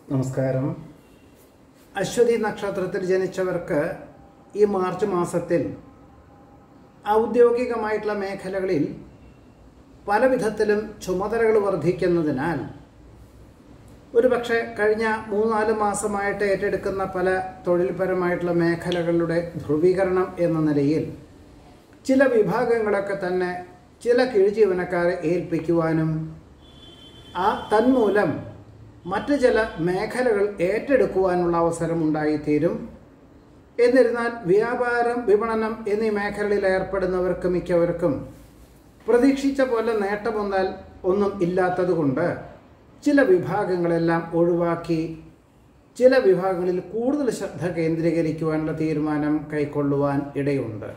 നമസ്കാരം അശ്വതി നക്ഷത്രത്തിൽ ജനിച്ചവർക്ക് ഈ മാർച്ച് മാസത്തിൽ ഔദ്യോഗികമായിട്ടുള്ള മേഖലകളിൽ പല വിധത്തിലും ചുമതലകൾ വർദ്ധിക്കുന്നതിനാൽ ഒരുപക്ഷെ കഴിഞ്ഞ മൂന്നാല് മാസമായിട്ട് ഏറ്റെടുക്കുന്ന പല തൊഴിൽപരമായിട്ടുള്ള മേഖലകളുടെ ധ്രുവീകരണം എന്ന നിലയിൽ ചില വിഭാഗങ്ങളൊക്കെ തന്നെ ചില കീഴ്ജീവനക്കാരെ ഏൽപ്പിക്കുവാനും ആ തന്മൂലം മറ്റ് ചില മേഖലകൾ ഏറ്റെടുക്കുവാനുള്ള അവസരം ഉണ്ടായിത്തീരും എന്നിരുന്നാൽ വ്യാപാരം വിപണനം എന്നീ മേഖലകളിൽ ഏർപ്പെടുന്നവർക്ക് മിക്കവർക്കും പ്രതീക്ഷിച്ച പോലെ നേട്ടമൊന്നാൽ ഒന്നും ഇല്ലാത്തതുകൊണ്ട് ചില വിഭാഗങ്ങളെല്ലാം ഒഴിവാക്കി ചില വിഭാഗങ്ങളിൽ കൂടുതൽ ശ്രദ്ധ കേന്ദ്രീകരിക്കുവാനുള്ള തീരുമാനം കൈക്കൊള്ളുവാൻ ഇടയുണ്ട്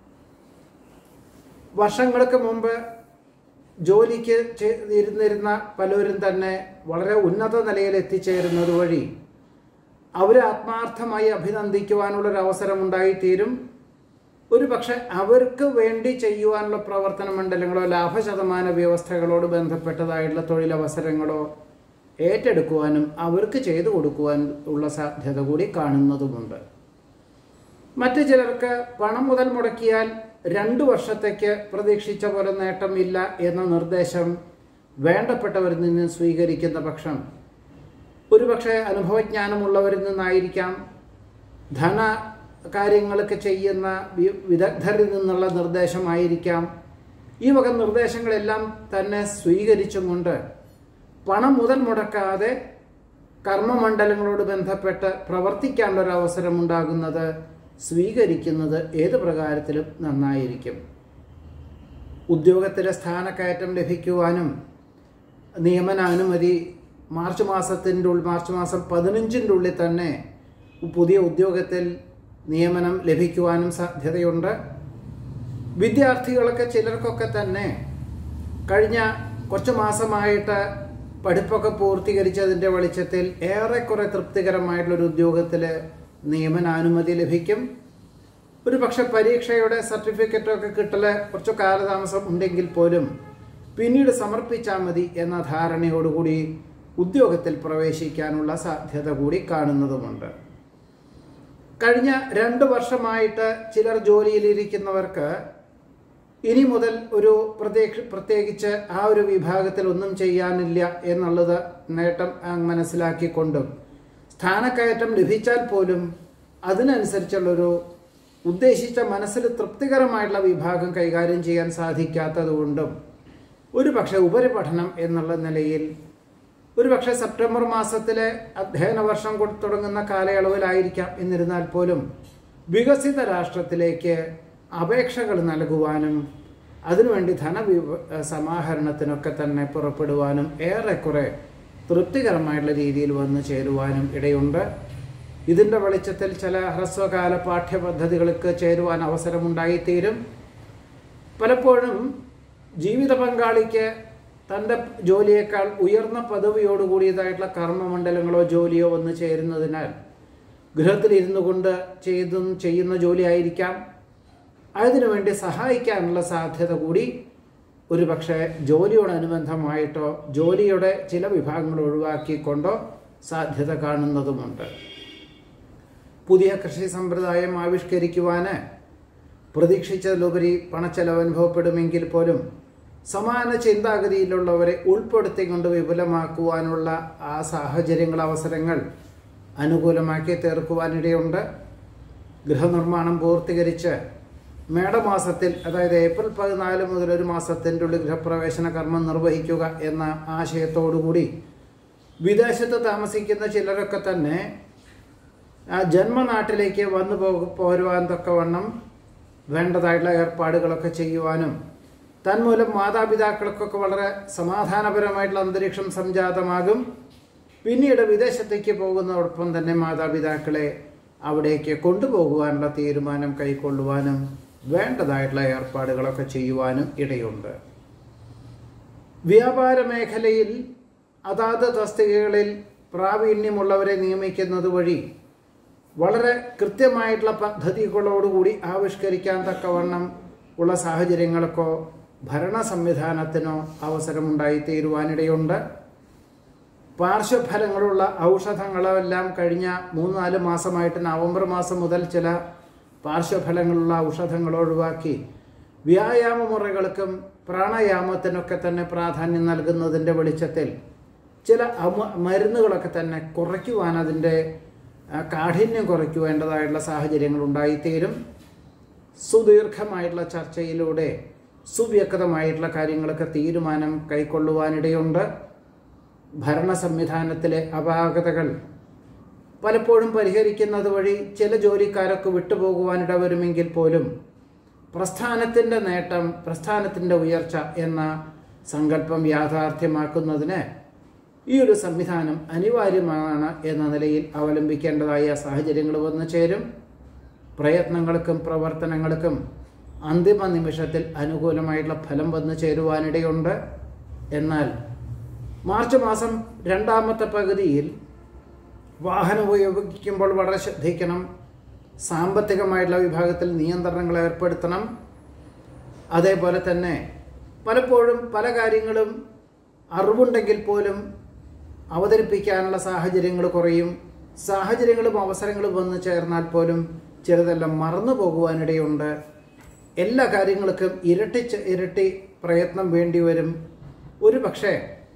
വർഷങ്ങൾക്ക് മുമ്പ് ജോലിക്ക് ചെ- ഇരുന്നിരുന്ന പലരും തന്നെ വളരെ ഉന്നത നിലയിൽ എത്തിച്ചേരുന്നത് വഴി അവരെ ആത്മാർത്ഥമായി അഭിനന്ദിക്കുവാനുള്ളൊരു അവസരം ഉണ്ടായിത്തീരും ഒരു പക്ഷെ അവർക്ക് വേണ്ടി ചെയ്യുവാനുള്ള പ്രവർത്തന മണ്ഡലങ്ങളോ ലാഭശതമാന വ്യവസ്ഥകളോട് ബന്ധപ്പെട്ടതായിട്ടുള്ള തൊഴിലവസരങ്ങളോ ഏറ്റെടുക്കുവാനും അവർക്ക് ചെയ്തു കൊടുക്കുവാൻ ഉള്ള സാധ്യത കൂടി കാണുന്നതുമുണ്ട് മറ്റു ചിലർക്ക് പണം മുതൽ മുടക്കിയാൽ രണ്ടു വർഷത്തേക്ക് പ്രതീക്ഷിച്ച പോലെ നേട്ടം ഇല്ല എന്ന നിർദ്ദേശം വേണ്ടപ്പെട്ടവരിൽ നിന്ന് സ്വീകരിക്കുന്ന പക്ഷം ഒരുപക്ഷെ അനുഭവജ്ഞാനമുള്ളവരിൽ നിന്നായിരിക്കാം ധന കാര്യങ്ങളൊക്കെ ചെയ്യുന്ന വി- വിദഗ്ധരിൽ നിന്നുള്ള നിർദ്ദേശമായിരിക്കാം ഈ വക നിർദ്ദേശങ്ങളെല്ലാം തന്നെ സ്വീകരിച്ചും കൊണ്ട് പണം മുതൽ മുടക്കാതെ കർമ്മമണ്ഡലങ്ങളോട് ബന്ധപ്പെട്ട് പ്രവർത്തിക്കാനുള്ള ഒരു അവസരം ഉണ്ടാകുന്നത് സ്വീകരിക്കുന്നത് ഏത് പ്രകാരത്തിലും നന്നായിരിക്കും ഉദ്യോഗത്തിലെ സ്ഥാനക്കയറ്റം ലഭിക്കുവാനും നിയമനാനുമതി മാർച്ച് മാസത്തിൻ്റെ ഉള്ളിൽ മാർച്ച് മാസം പതിനഞ്ചിൻ്റെ ഉള്ളിൽ തന്നെ പുതിയ ഉദ്യോഗത്തിൽ നിയമനം ലഭിക്കുവാനും സാധ്യതയുണ്ട് വിദ്യാർത്ഥികളൊക്കെ ചിലർക്കൊക്കെ തന്നെ കഴിഞ്ഞ കുറച്ച് മാസമായിട്ട് പഠിപ്പൊക്കെ പൂർത്തീകരിച്ചതിൻ്റെ വെളിച്ചത്തിൽ ഏറെക്കുറെ തൃപ്തികരമായിട്ടുള്ളൊരു ഉദ്യോഗത്തിൽ നിയമനാനുമതി ലഭിക്കും ഒരു പക്ഷെ പരീക്ഷയുടെ സർട്ടിഫിക്കറ്റൊക്കെ കിട്ടല് കുറച്ച് കാലതാമസം ഉണ്ടെങ്കിൽ പോലും പിന്നീട് സമർപ്പിച്ചാൽ മതി എന്ന ധാരണയോടുകൂടി ഉദ്യോഗത്തിൽ പ്രവേശിക്കാനുള്ള സാധ്യത കൂടി കാണുന്നതുമുണ്ട് കഴിഞ്ഞ രണ്ട് വർഷമായിട്ട് ചിലർ ജോലിയിലിരിക്കുന്നവർക്ക് ഇനി മുതൽ ഒരു പ്രത്യേക പ്രത്യേകിച്ച് ആ ഒരു വിഭാഗത്തിൽ ഒന്നും ചെയ്യാനില്ല എന്നുള്ളത് നേട്ടം ആ, മനസ്സിലാക്കിക്കൊണ്ടും സ്ഥാനക്കയറ്റം ലഭിച്ചാൽ പോലും അതിനനുസരിച്ചുള്ളൊരു ഉദ്ദേശിച്ച മനസ്സിൽ തൃപ്തികരമായിട്ടുള്ള വിഭാഗം കൈകാര്യം ചെയ്യാൻ സാധിക്കാത്തതുകൊണ്ടും ഒരു പക്ഷേ ഉപരിപഠനം എന്നുള്ള നിലയിൽ ഒരു പക്ഷേ സെപ്റ്റംബർ മാസത്തിലെ അധ്യയന വർഷം കൊ- തുടങ്ങുന്ന കാലയളവിലായിരിക്കാം എന്നിരുന്നാൽ പോലും വികസിത രാഷ്ട്രത്തിലേക്ക് അപേക്ഷകൾ നൽകുവാനും അതിനുവേണ്ടി ധനവിവ സമാഹരണത്തിനൊക്കെ തന്നെ പുറപ്പെടുവാനും ഏറെക്കുറെ തൃപ്തികരമായിട്ടുള്ള രീതിയിൽ വന്നു ചേരുവാനും ഇടയുണ്ട് ഇതിൻ്റെ വെളിച്ചത്തിൽ ചില ഹ്രസ്വകാല പാഠ്യപദ്ധതികൾക്ക് ചേരുവാൻ അവസരമുണ്ടായിത്തീരും പലപ്പോഴും ജീവിത പങ്കാളിക്ക് തൻ്റെ ജോലിയേക്കാൾ ഉയർന്ന പദവിയോടുകൂടിയതായിട്ടുള്ള കർമ്മമണ്ഡലങ്ങളോ ജോലിയോ വന്ന് ചേരുന്നതിനാൽ ഗൃഹത്തിലിരുന്നു കൊണ്ട് ചെയ്തും ചെയ്യുന്ന ജോലിയായിരിക്കാം അതിനുവേണ്ടി സഹായിക്കാനുള്ള സാധ്യത കൂടി ഒരുപക്ഷെ ജോലിയോടനുബന്ധമായിട്ടോ ജോലിയുടെ ചില വിഭാഗങ്ങൾ ഒഴിവാക്കിക്കൊണ്ടോ സാധ്യത കാണുന്നതുമുണ്ട് പുതിയ കൃഷി സമ്പ്രദായം ആവിഷ്കരിക്കുവാന് പ്രതീക്ഷിച്ചതിലുപരി പണച്ചെലവ് അനുഭവപ്പെടുമെങ്കിൽ പോലും സമാന ചിന്താഗതിയിലുള്ളവരെ ഉൾപ്പെടുത്തിക്കൊണ്ട് വിപുലമാക്കുവാനുള്ള ആ സാഹചര്യങ്ങൾ അവസരങ്ങൾ അനുകൂലമാക്കി തീർക്കുവാനിടയുണ്ട് ഗൃഹനിർമ്മാണം പൂർത്തീകരിച്ച് മേടമാസത്തിൽ അതായത് ഏപ്രിൽ പതിനാല് മുതൽ ഒരു മാസത്തിൻ്റെ ഉള്ളിൽ ഗൃഹപ്രവേശന കർമ്മം നിർവഹിക്കുക എന്ന ആശയത്തോടുകൂടി വിദേശത്ത് താമസിക്കുന്ന ചിലരൊക്കെ തന്നെ ആ ജന്മനാട്ടിലേക്ക് വന്നു പോകു പോരുവാൻ തക്കവണ്ണം വേണ്ടതായിട്ടുള്ള ഏർപ്പാടുകളൊക്കെ ചെയ്യുവാനും തന്മൂലം മാതാപിതാക്കൾക്കൊക്കെ വളരെ സമാധാനപരമായിട്ടുള്ള അന്തരീക്ഷം സംജാതമാകും പിന്നീട് വിദേശത്തേക്ക് പോകുന്നതോടൊപ്പം തന്നെ മാതാപിതാക്കളെ അവിടേക്ക് കൊണ്ടുപോകുവാനുള്ള തീരുമാനം കൈക്കൊള്ളുവാനും വേണ്ടതായിട്ടുള്ള ഏർപ്പാടുകളൊക്കെ ചെയ്യുവാനും ഇടയുണ്ട് വ്യാപാര മേഖലയിൽ അതാത് തസ്തികകളിൽ പ്രാവീണ്യമുള്ളവരെ നിയമിക്കുന്നത് വഴി വളരെ കൃത്യമായിട്ടുള്ള പദ്ധതികളോടുകൂടി ആവിഷ്കരിക്കാൻ തക്കവണ്ണം ഉള്ള സാഹചര്യങ്ങൾക്കോ ഭരണ സംവിധാനത്തിനോ അവസരമുണ്ടായി തീരുവാനിടയുണ്ട് പാർശ്വഫലങ്ങളുള്ള ഔഷധങ്ങളെല്ലാം കഴിഞ്ഞ മൂന്ന് നാല് മാസമായിട്ട് നവംബർ മാസം മുതൽ ചില പാർശ്വഫലങ്ങളുള്ള ഔഷധങ്ങൾ ഒഴിവാക്കി വ്യായാമ മുറകൾക്കും പ്രാണായാമത്തിനൊക്കെ തന്നെ പ്രാധാന്യം നൽകുന്നതിൻ്റെ വെളിച്ചത്തിൽ ചില അമ മരുന്നുകളൊക്കെ തന്നെ കുറയ്ക്കുവാൻ അതിൻ്റെ ആ, കാഠിന്യം കുറയ്ക്കുവേണ്ടതായിട്ടുള്ള സാഹചര്യങ്ങൾ ഉണ്ടായിത്തീരും സുദീർഘമായിട്ടുള്ള ചർച്ചയിലൂടെ സുവ്യക്തമായിട്ടുള്ള കാര്യങ്ങളൊക്കെ തീരുമാനം കൈക്കൊള്ളുവാനിടയുണ്ട് ഭരണ സംവിധാനത്തിലെ അപാകതകൾ പലപ്പോഴും പരിഹരിക്കുന്നത് വഴി ചില ജോലിക്കാരൊക്കെ വിട്ടുപോകുവാനിട വരുമെങ്കിൽ പോലും പ്രസ്ഥാനത്തിൻ്റെ നേട്ടം പ്രസ്ഥാനത്തിൻ്റെ ഉയർച്ച എന്ന സങ്കല്പം യാഥാർത്ഥ്യമാക്കുന്നതിന് ഈ ഒരു സംവിധാനം അനിവാര്യമാണ് എന്ന നിലയിൽ അവലംബിക്കേണ്ടതായ സാഹചര്യങ്ങൾ വന്നു ചേരും പ്രയത്നങ്ങൾക്കും പ്രവർത്തനങ്ങൾക്കും അന്തിമ നിമിഷത്തിൽ അനുകൂലമായിട്ടുള്ള ഫലം വന്നു ചേരുവാനിടയുണ്ട് എന്നാൽ മാർച്ച് മാസം രണ്ടാമത്തെ പകുതിയിൽ വാഹനം ഉപയോഗിക്കുമ്പോൾ വളരെ ശ്രദ്ധിക്കണം സാമ്പത്തികമായിട്ടുള്ള വിഭാഗത്തിൽ നിയന്ത്രണങ്ങൾ ഏർപ്പെടുത്തണം അതേപോലെ തന്നെ പലപ്പോഴും പല കാര്യങ്ങളും അറിവുണ്ടെങ്കിൽ പോലും അവതരിപ്പിക്കാനുള്ള സാഹചര്യങ്ങൾ കുറയും സാഹചര്യങ്ങളും അവസരങ്ങളും വന്നു ചേർന്നാൽ പോലും ചിലതെല്ലാം മറന്നു പോകുവാനിടയുണ്ട് എല്ലാ കാര്യങ്ങൾക്കും ഇരട്ടിച്ച് ഇരട്ടി പ്രയത്നം വേണ്ടി വരും ഒരു പക്ഷേ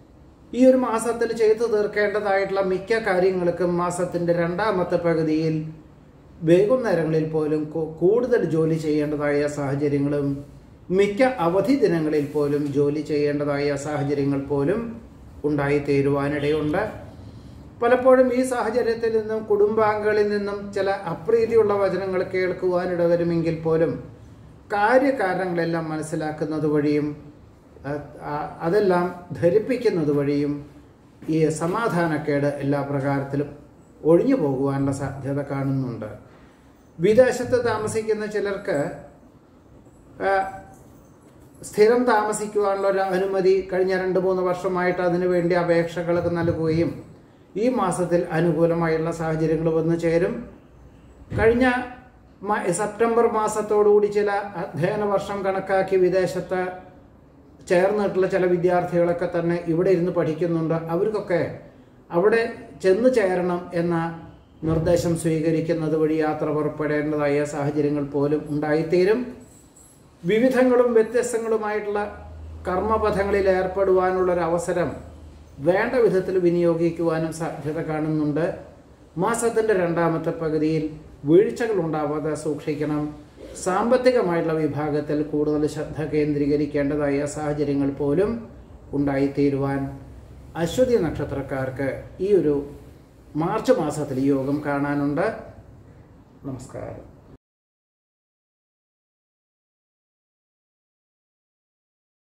ഈ ഒരു മാസത്തിൽ ചെയ്തു തീർക്കേണ്ടതായിട്ടുള്ള മിക്ക കാര്യങ്ങൾക്കും മാസത്തിൻ്റെ രണ്ടാമത്തെ പകുതിയിൽ വൈകുന്നേരങ്ങളിൽ പോലും കു- കൂടുതൽ ജോലി ചെയ്യേണ്ടതായ സാഹചര്യങ്ങളും മിക്ക അവധി ദിനങ്ങളിൽ പോലും ജോലി ചെയ്യേണ്ടതായ സാഹചര്യങ്ങൾ പോലും ഉണ്ടായിത്തീരുവാനിടയുണ്ട് പലപ്പോഴും ഈ സാഹചര്യത്തിൽ നിന്നും കുടുംബാംഗങ്ങളിൽ നിന്നും ചില അപ്രീതിയുള്ള വചനങ്ങൾ കേൾക്കുവാനിട വരുമെങ്കിൽ പോലും കാര്യകാരണങ്ങളെല്ലാം മനസ്സിലാക്കുന്നത് വഴിയും അഹ്, ആ- അതെല്ലാം ധരിപ്പിക്കുന്നത് വഴിയും ഈ സമാധാനക്കേട് എല്ലാ പ്രകാരത്തിലും ഒഴിഞ്ഞു പോകുവാനുള്ള സാധ്യത കാണുന്നുണ്ട് വിദേശത്ത് താമസിക്കുന്ന ചിലർക്ക് ആ, സ്ഥിരം താമസിക്കുവാനുള്ള ഒരു അനുമതി കഴിഞ്ഞ രണ്ട് മൂന്ന് വർഷമായിട്ട് അതിനു വേണ്ടി അപേക്ഷകളൊക്കെ നൽകുകയും ഈ മാസത്തിൽ അനുകൂലമായുള്ള സാഹചര്യങ്ങൾ വന്നു ചേരും കഴിഞ്ഞ മ- സെപ്റ്റംബർ മാസത്തോടുകൂടി ചില അധ്യയന വർഷം കണക്കാക്കി വിദേശത്ത് ചേർന്നിട്ടുള്ള ചില വിദ്യാർത്ഥികളൊക്കെ തന്നെ ഇവിടെ ഇരുന്ന് പഠിക്കുന്നുണ്ട് അവർക്കൊക്കെ അവിടെ ചെന്ന് ചേരണം എന്ന നിർദ്ദേശം സ്വീകരിക്കുന്നത് വഴി യാത്ര പുറപ്പെടേണ്ടതായ സാഹചര്യങ്ങൾ പോലും ഉണ്ടായിത്തീരും വിവിധങ്ങളും വ്യത്യസ്തങ്ങളുമായിട്ടുള്ള കർമ്മപഥങ്ങളിൽ ഏർപ്പെടുവാനുള്ളൊരു അവസരം വേണ്ട വിധത്തിൽ വിനിയോഗിക്കുവാനും സാധ്യത കാണുന്നുണ്ട് മാസത്തിൻ്റെ രണ്ടാമത്തെ പകുതിയിൽ വീഴ്ചകൾ ഉണ്ടാവാതെ സൂക്ഷിക്കണം സാമ്പത്തികമായിട്ടുള്ള വിഭാഗത്തിൽ കൂടുതൽ ശ്രദ്ധ കേന്ദ്രീകരിക്കേണ്ടതായ സാഹചര്യങ്ങൾ പോലും ഉണ്ടായിത്തീരുവാൻ അശ്വതി നക്ഷത്രക്കാർക്ക് ഈ ഒരു മാർച്ച് മാസത്തിൽ യോഗം കാണാനുണ്ട് നമസ്കാരം